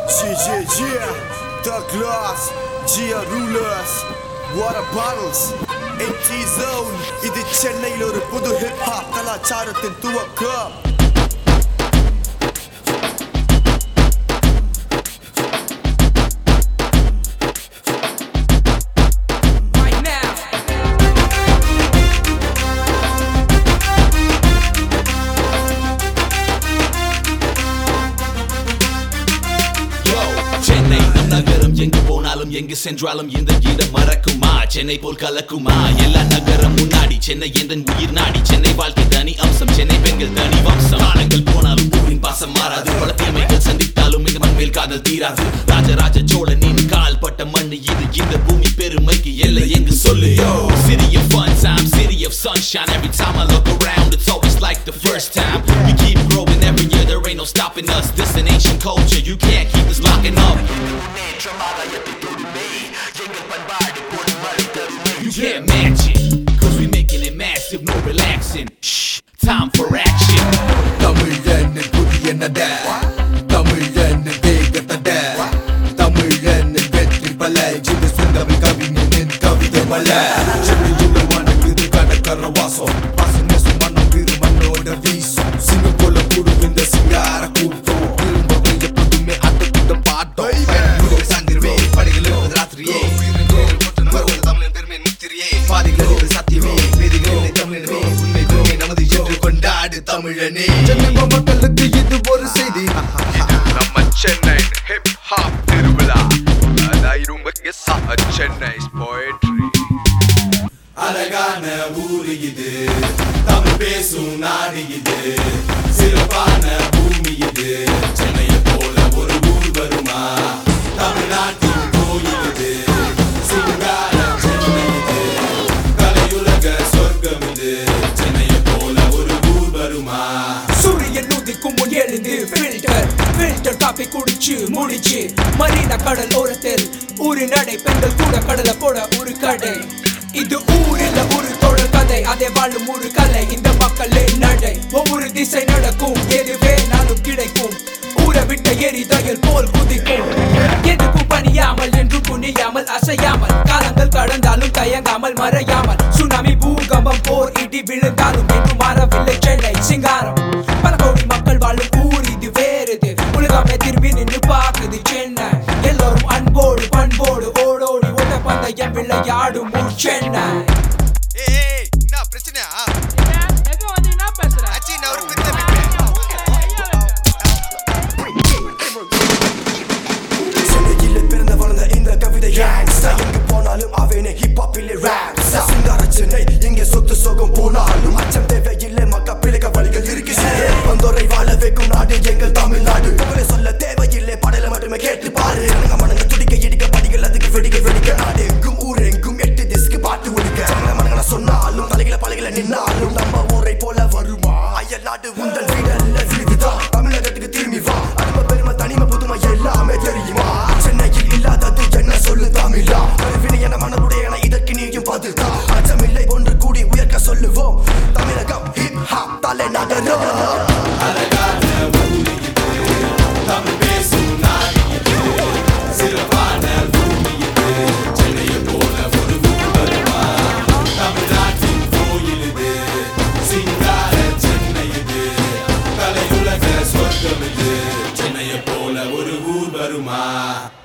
Yeah, yeah, yeah. The glass, Gia rulers, water bottles, empty zone. இது சென்னையில் ஒரு புது ஹிப் ஹாப் கலாச்சாரத்தின் துவக்கம் right now. Yo, சென்னை நம் நகரம் எங்கு போனாலும் எங்கு சென்றாலும் இந்த இடம் மறக்குமா சென்னை போல் கலக்குமா எல்லா நகரம் முன்னாடி சென்னை என்ற உயிர் நாடி சென்னை வாழ்க்கை தனி அம்சம் சென்னை பெண்கள் தனி வம்சம் காலங்கள் போனாலும் ஊரின் பாசம் மாறாது பல தீமைகள் சந்தித்தாலும் இந்த மண் மேல் காதல் தீராது ராஜராஜ சோழனின் கால் பட்ட மண்ணு இது இந்த பூமி பெருமைக்கு எல்லை எங்கு சொல்லு Yo, city of fun time city of sunshine every time I look around it's always like the first time we keep growing every year there ain't no stopping us this an ancient culture you can't keep us locking up You can't match it, cause we making it massive, no relaxing. Shh, time for action. தமிழன் புதிய நட தமிழன் வேகத்தட தமிழன் வெற்றி பல இது சுந்தரம் கவிஞனின் கவிதை மல சென்னையில் வணங்குது கடற்கர வாசம் வாசம் நேசம் மனம் வீறு மண்ணோட வீசும் சிங்கம் போல கூடும் இந்த சிங்கார கூட்டம் திரும்ப எப்போதுமே அந்த கூட்டம் பாட்டம் பெண்கள் சாந்திருவே படைகள் ராத்திரியே தமிழன் பெருமை முத்திரியே பாதிகள் சத்தியமே வேதிகள் தமிழனே உண்மை பெருமை நமது என்று கொண்டாடு தமிழனே சென்னை மக்களுக்கு இது ஒரு செய்தி நம்ம சென்னை ஹிப் ஹாப் திருவிழா அதாயிரும் சென்னை's poetry அழகான ஊரு இது தமிழ் பேசும் நாடு இது சிறப்பான பூமி இது சென்னையை போல ஒரு ஊர் வருமா தமிழ்நாட்டின் கோயில் இது சிங்கார சென்னை இது கலையுலக சொர்க்கம் இது சென்னையை போல ஒரு ஊர் வருமா சூரியன் உதிக்கும் முன் எழுந்து ஃபில்டர் ஃபில்டர் காப்பி குடிச்சு முடிச்சு மரீனா கடல் ஓரத்தில் ஊரு நடை பெண்கள் கூட கடலை போட ஒரு கடை இது ஊரில் ஒரு தொடர் கதை அதை வாழும் ஒரு கலை இந்த மக்களே நடை ஒவ்வொரு திசை நடக்கும் எது வேணாலும் கிடைக்கும் ஊரை விட்ட எரிதயல் போல் குதிக்கும் எதுக்கும் பணியாமல் என்று குனியாமல் அசையாமல் காலங்கள் கடந்தாலும் தயங்காமல் மறையாமல் சுனாமி பூகம்பம் போர் இடி விழுந்தாலும் என்று மாறவில்லை சென்னை சிங்காரம் பல கோடி மக்கள் வாழும் ஊர் இது வேறுது உலகமே திரும்பி நின்று பார்க்குது சென்னை எல்லோரும் அன்போடு பண்போடு ஓடோடி ஓட்ட பந்தயம் விளையாடும் ஊர் சென்னை ஏய் என்ன பிரச்சனையா எது வந்து என்ன பேசுற அச்சி நான் ஒரு பித்த விட்டேன் சென்னையில் பிறந்த வளர்ந்த இந்த கவிதை gangsta. எங்கு போனாலும் அவனே ஹிப் ஹாப்பிலே ரேப் சிங்கார சென்னை எங்கே சொத்து சோகம் போனாலும் அச்சம் தேவையில்லை மக்க பிழைக்க வழிகள் இருக்கு வந்தோரை வாழ வைக்கும் நாடு எங்கள் தமிழ்நாடு கவலை சொல்ல தேவையில்லை படல மட்டுமே கேட்டு பாரு மனங்க மனங்க துடிக்க இடிக்க படிகள் அதுக்கு வெடிக்க வெடிக்க நாடு எங்கும் ஊர் எங்கும் எட்டு திஸ்க்கு பாட்டு ஒழிக்க மனங்க மனங்க சொன்னாலும் தலைகளை பழகில நின்னாலும் நம்ம ஊரை போல வருமா அயல் நாடு உந்தன் வீடல்ல வீடுதான் தமிழகத்துக்கு திரும்பி வா அருமை பெருமை தனிமை புதுமை எல்லாமே தெரியுமா சென்னையில் இல்லாதது என்ன சொல்லு தமிழா அறிவினை என மனதுடைய என இதற்கு நீயும் பதில்தா அச்சமில்லை ஒன்று கூடி உயர்க்க சொல்லுவோம் தமிழகம் ஹிப் ஹாப் தலை நகரம் அழகான ஊரு இது தமிழ் பேசும் நாடு இது சிறப்பான பூமி இது சென்னையை போல ஒரு ஊர் வருமா தமிழ்நாட்டின் கோயில் இது சிங்கார சென்னை இது கலையுலக சொர்க்கம் இது சென்னையை போல ஒரு ஊர் வருமா